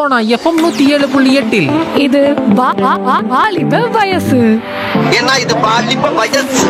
Sona FM நூத்தி ஏழு புள்ளி எட்டில் இது வா- வா- வா- வாலிப வயசு ஏன்னா இது பாலிப்ப வயசு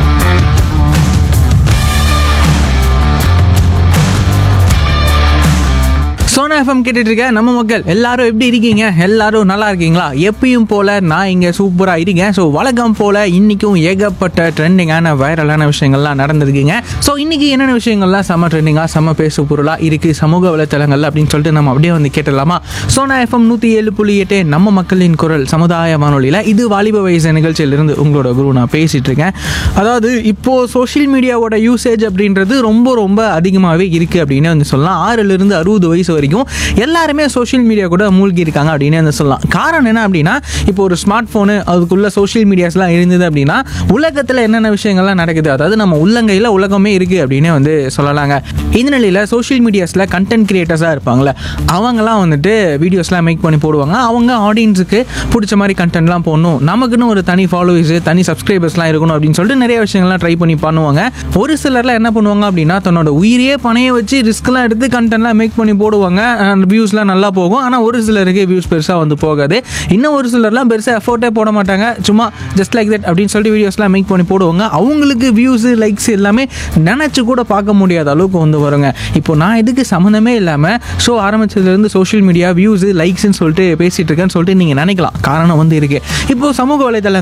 சோனா எஃப்எம் கேட்டுட்டு இருக்க நம்ம மக்கள் எல்லாரும் எப்படி இருக்கீங்க எல்லாரும் நல்லா இருக்கீங்களா எப்பயும் போல நான் இங்க சூப்பரா இருக்கேன் ஸோ வழக்கம் போல இன்னைக்கும் ஏகப்பட்ட ட்ரெண்டிங்கான வைரலான விஷயங்கள்லாம் நடந்திருக்குங்க ஸோ இன்னைக்கு என்னென்ன விஷயங்கள்லாம் செம்ம ட்ரெண்டிங்காக செம்ம பேசு பொருளா இருக்கு சமூக வலைத்தளங்கள் அப்படின்னு சொல்லிட்டு நம்ம அப்படியே வந்து கேட்டுடலாமா சோனா எஃப்எம் நூற்றி ஏழு புள்ளி எட்டு நம்ம மக்களின் குரல் சமுதாய வானொலியில் இது வாலிப வயசு நிகழ்ச்சியிலிருந்து உங்களோட குரு நான் பேசிட்டு இருக்கேன் அதாவது இப்போ சோஷியல் மீடியாவோட யூசேஜ் அப்படின்றது ரொம்ப ரொம்ப அதிகமாகவே இருக்கு அப்படின்னு வந்து சொல்லலாம் ஆறுல இருந்து அறுபது வயசு வரைக்கும் எல்லாருமே சோஷியல் மீடியா கூட மூழ்கி இருக்காங்க அப்படின்னு வந்து சொல்லலாம் காரணம் என்ன அப்படின்னா இப்போ ஒரு ஸ்மார்ட் ஃபோனு அதுக்குள்ள சோஷியல் மீடியாஸ்லாம் இருந்தது அப்படின்னா உலகத்தில் என்னென்ன விஷயங்கள்லாம் நடக்குது அதாவது நம்ம உள்ளங்கையில் உலகமே இருக்கு அப்படின்னு வந்து சொல்லலாங்க இந்த நிலையில் சோஷியல் மீடியாஸில் கண்டென்ட் கிரியேட்டர்ஸாக இருப்பாங்களே அவங்கலாம் வந்துட்டு வீடியோஸ்லாம் மேக் பண்ணி போடுவாங்க அவங்க ஆடியன்ஸுக்கு பிடிச்ச மாதிரி கண்டென்ட்லாம் போடணும் நமக்குன்னு ஒரு தனி ஃபாலோவர்ஸ் தனி சப்ஸ்கிரைபர்ஸ்லாம் இருக்கணும் அப்படின்னு சொல்லிட்டு நிறைய விஷயங்கள்லாம் ட்ரை பண்ணி பண்ணுவாங்க ஒரு சிலர்லாம் என்ன பண்ணுவாங்க அப்படின்னா தன்னோட உயிரையே பணைய வச்சு ரிஸ்க்லாம் எடுத்து கண்டென்ட்லாம் மேக் பண்ணி போடுவாங்க வியூஸ்லாம் நல்லா போகும் ஆனால் ஒரு சிலருக்கு வியூஸ் பெருசாக வந்து போகாது இன்னும் ஒரு சிலர்லாம் பெருசாக எஃபோர்ட்டே போட மாட்டாங்க சும்மா ஜஸ்ட் லைக் தட் அப்படின்னு சொல்லிட்டு வீடியோஸ்லாம் மேக் பண்ணி போடுவாங்க அவங்களுக்கு வியூஸ் லைக்ஸ் எல்லாமே நினச்சி கூட பார்க்க முடியாத அளவுக்கு வந்து வருங்க இப்போ நான் இதுக்கு சம்மந்தமே இல்லாமல் ஷோ ஆரம்பிச்சதுலேருந்து சோஷியல் மீடியா வியூஸ் லைக்ஸ்ன்னு சொல்லிட்டு பேசிகிட்டு இருக்கேன்னு சொல்லிட்டு நீங்கள் நினைக்கலாம் காரணம் வந்து இருக்குது இப்போ சமூக வலைதளங்கள்